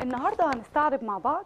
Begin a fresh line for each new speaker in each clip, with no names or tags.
النهارده هنستعرض مع بعض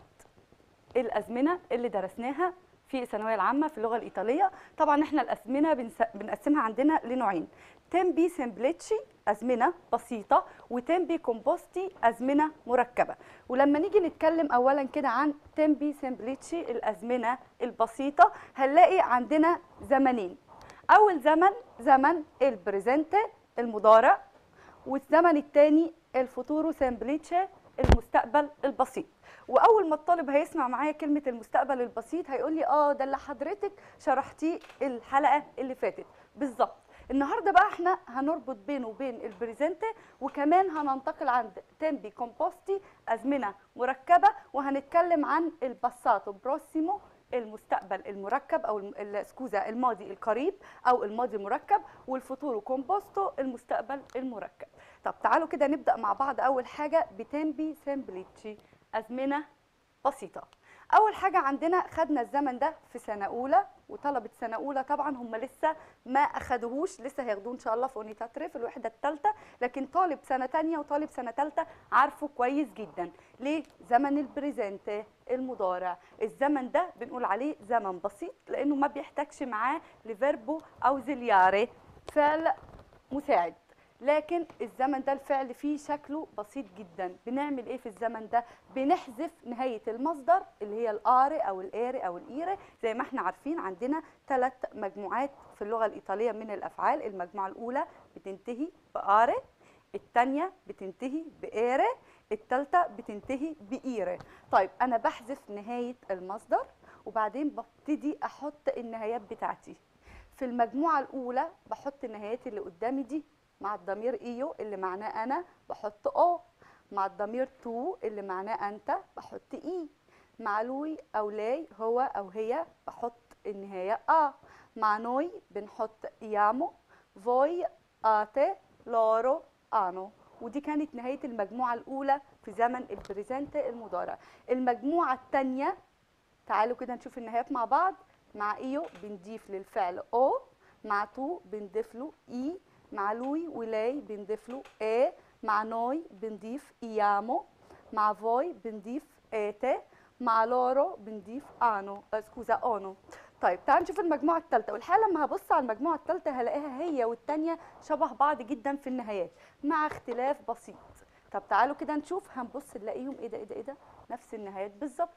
الازمنه اللي درسناها في الثانويه العامه في اللغه الايطاليه طبعا احنا الازمنه بنس- بنقسمها عندنا لنوعين تمبي سمبليتشي ازمنه بسيطه وتمبي كومبوستي ازمنه مركبه ولما نيجي نتكلم اولا كده عن تمبي سمبليتشي الازمنه البسيطه هنلاقي عندنا زمنين اول زمن زمن البريزنت المضارع والزمن الثاني الفوتورو سمبليتشي المستقبل البسيط واول ما الطالب هيسمع معايا كلمه المستقبل البسيط هيقول لي اه ده اللي حضرتك شرحتيه الحلقه اللي فاتت بالظبط النهارده بقى احنا هنربط بينه وبين البريزنت وكمان هننتقل عند تمبي كومبوستي ازمنه مركبه وهنتكلم عن الباساتو بروسيمو المستقبل المركب او الم- ال- سكوزا الماضي القريب او الماضي المركب والفوتورو كومبوستو المستقبل المركب طب تعالوا كده نبدا مع بعض اول حاجه بتمبي سمبليتشي ازمنه بسيطه اول حاجه عندنا خدنا الزمن ده في سنه اولى وطلبه سنه اولى طبعا هم لسه ما اخدوهوش لسه هياخدوه ان شاء الله في اونيتاتري في الوحده الثالثه لكن طالب سنه تانية وطالب سنه ثالثه عارفه كويس جدا ليه زمن البريزنت المضارع الزمن ده بنقول عليه زمن بسيط لانه ما بيحتاجش معاه لفيربو او زيلياري فعل مساعد لكن الزمن ده الفعل فيه شكله بسيط جدا بنعمل ايه في الزمن ده بنحذف نهايه المصدر اللي هي الاري او الايري او الايري زي ما احنا عارفين عندنا ثلاث مجموعات في اللغه الايطاليه من الافعال المجموعه الاولى بتنتهي باري الثانيه بتنتهي بايري الثالثه بتنتهي بايري طيب انا بحذف نهايه المصدر وبعدين ببتدي احط النهايات بتاعتي في المجموعه الاولى بحط النهايات اللي قدامي دي مع الضمير ايو اللي معناه انا بحط او مع الضمير تو اللي معناه انت بحط اي مع لوي او لاي هو او هي بحط النهايه ا مع نوي بنحط يامو فوي ate loro hanno ودي كانت نهايه المجموعه الاولى في زمن البريزنت المضارع المجموعه الثانيه تعالوا كده نشوف النهايات مع بعض مع ايو بنضيف للفعل او مع تو بنضيف له اي مع لوي ولاي بنضيف له ا مع نوي بنضيف ايامو مع فوي بنضيف ete مع لورو بنضيف انو آه، سكوزا اونو طيب تعالوا نشوف المجموعه الثالثه والحقيقه لما هبص على المجموعه الثالثه هلاقيها هي والثانيه شبه بعض جدا في النهايات مع اختلاف بسيط طب تعالوا كده نشوف هنبص نلاقيهم ايه ده ايه ده ايه ده نفس النهايات بالظبط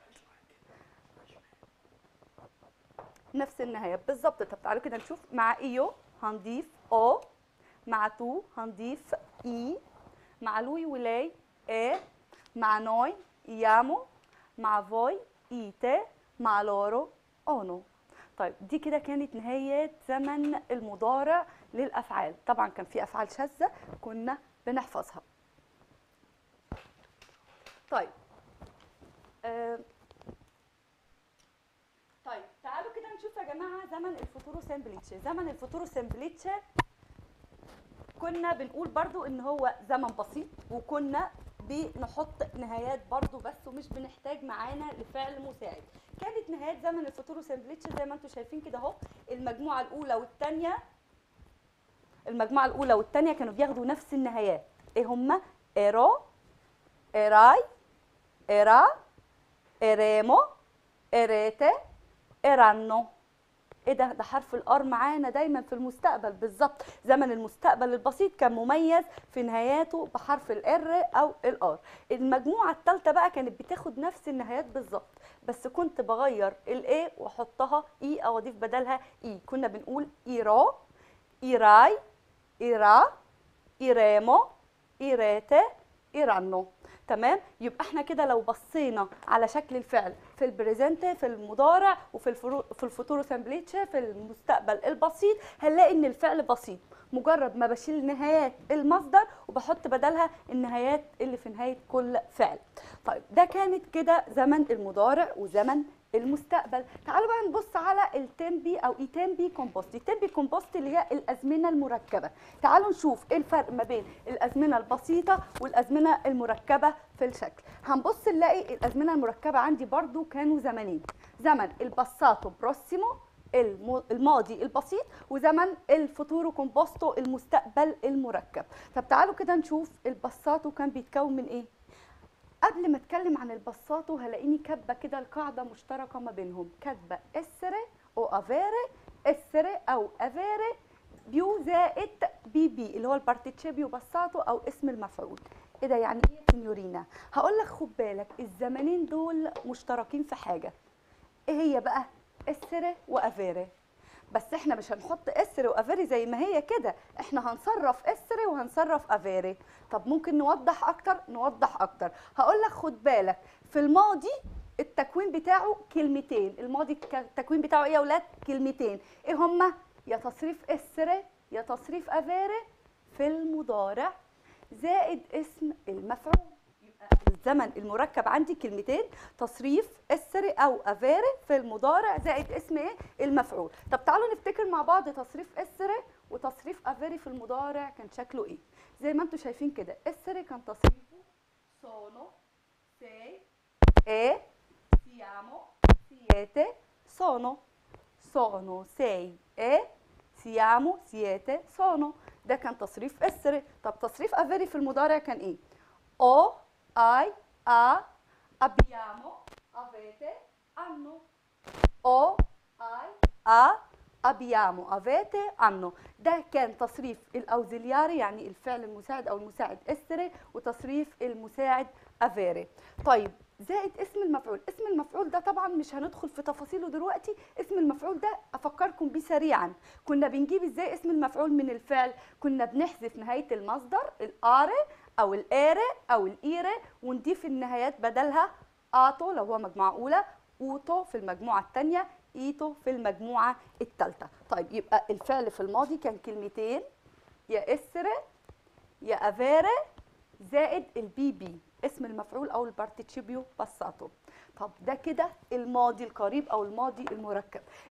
نفس النهايات بالظبط طب تعالوا كده نشوف مع ايو هنضيف او مع تو هنضيف اي مع لوي ولاي ا مع نوي يامو مع فوي ايتي مع لورو اونو طيب دي كده كانت نهاية زمن المضارع للأفعال طبعا كان في أفعال شاذة كنا بنحفظها طيب آه طيب تعالوا كده نشوف يا جماعة زمن الفوتورو سامبليتشي زمن الفوتورو سامبليتشي كنا بنقول برضو ان هو زمن بسيط وكنا بنحط نهايات برضو بس ومش بنحتاج معانا لفعل مساعد كانت نهايات زمن الفوتورو سامبليتش زي ما انتم شايفين كده اهو المجموعه الاولى والثانيه المجموعه الاولى والثانيه كانوا بياخدوا نفس النهايات ايه هما ايرو ايراي ايرا ايريمو ايريتي ايرانو ايه ده ده حرف الار معانا دايما في المستقبل بالظبط زمن المستقبل البسيط كان مميز في نهاياته بحرف الار او الار المجموعه الثالثه بقى كانت بتاخد نفس النهايات بالظبط بس كنت بغير الاي واحطها اي او اضيف بدلها اي كنا بنقول ايرو ايراي ايرا ايريمو ايريتي ايرانو تمام يبقى احنا كده لو بصينا على شكل الفعل في البريزنت في المضارع وفي الفرو في الفوتورو سامبليتش في المستقبل البسيط هنلاقي ان الفعل بسيط مجرد ما بشيل نهايات المصدر وبحط بدلها النهايات اللي في نهايه كل فعل طيب ده كانت كده زمن المضارع وزمن المستقبل تعالوا بقى نبص على التمبي او ايتمبي كومبوست التمبي كومبوست اللي هي الازمنه المركبه تعالوا نشوف ايه الفرق ما بين الازمنه البسيطه والازمنه المركبه في الشكل هنبص نلاقي الازمنه المركبه عندي برضو كانوا زمنين زمن الباساتو بروسيمو الم- الماضي البسيط وزمن الفوتورو كومبوستو المستقبل المركب طب تعالوا كده نشوف الباساتو كان بيتكون من ايه قبل قبل ما اتكلم عن البساطو هلاقيني كاتبه كده القاعده مشتركه ما بينهم كاتبه اسره او افيري اسره او افيري بيو زائد بي بي اللي هو البارتيتشيبيو بساطو او اسم المفعول ايه ده يعني ايه يا سينيورينا هقول لك خد بالك الزمنين دول مشتركين في حاجه ايه هي بقى اسره وافيري بس احنا مش هنحط اسر وافيري زي ما هي كده احنا هنصرف اسر وهنصرف افيري طب ممكن نوضح اكتر نوضح اكتر هقول لك خد بالك في الماضي التكوين بتاعه كلمتين الماضي الك- التكوين بتاعه ايه يا اولاد كلمتين ايه هما يا تصريف اسر يا تصريف افيري في المضارع زائد اسم المفعول يبقى الزمن المركب عندي كلمتين تصريف اسري او افيري في المضارع زائد اسم ايه المفعول طب تعالوا نفتكر مع بعض تصريف اسري وتصريف افيري في المضارع كان شكله ايه زي ما انتم شايفين كده اسري كان تصريفه sono sei e siamo siete sono sono sei e siamo siete sono ده كان تصريف اسري طب تصريف افيري في المضارع كان ايه o ai a abbiamo avete hanno o ai a abbiamo avete hanno ده كان تصريف الاوزيلياري يعني الفعل المساعد او المساعد اسري وتصريف المساعد افيري طيب زائد اسم المفعول اسم المفعول ده طبعا مش هندخل في تفاصيله دلوقتي اسم المفعول ده افكركم بيه سريعا كنا بنجيب ازاي اسم المفعول من الفعل كنا بنحذف نهايه المصدر الاري او الاري او الايري ونضيف النهايات بدلها اتو لو هو مجموعه اولى اوتو في المجموعه الثانيه ايتو في المجموعه الثالثه طيب يبقى الفعل في الماضي كان كلمتين يا اسره يا افيري زائد البي بي اسم المفعول او البارتيتشيبيو باساتو طب ده كده الماضي القريب او الماضي المركب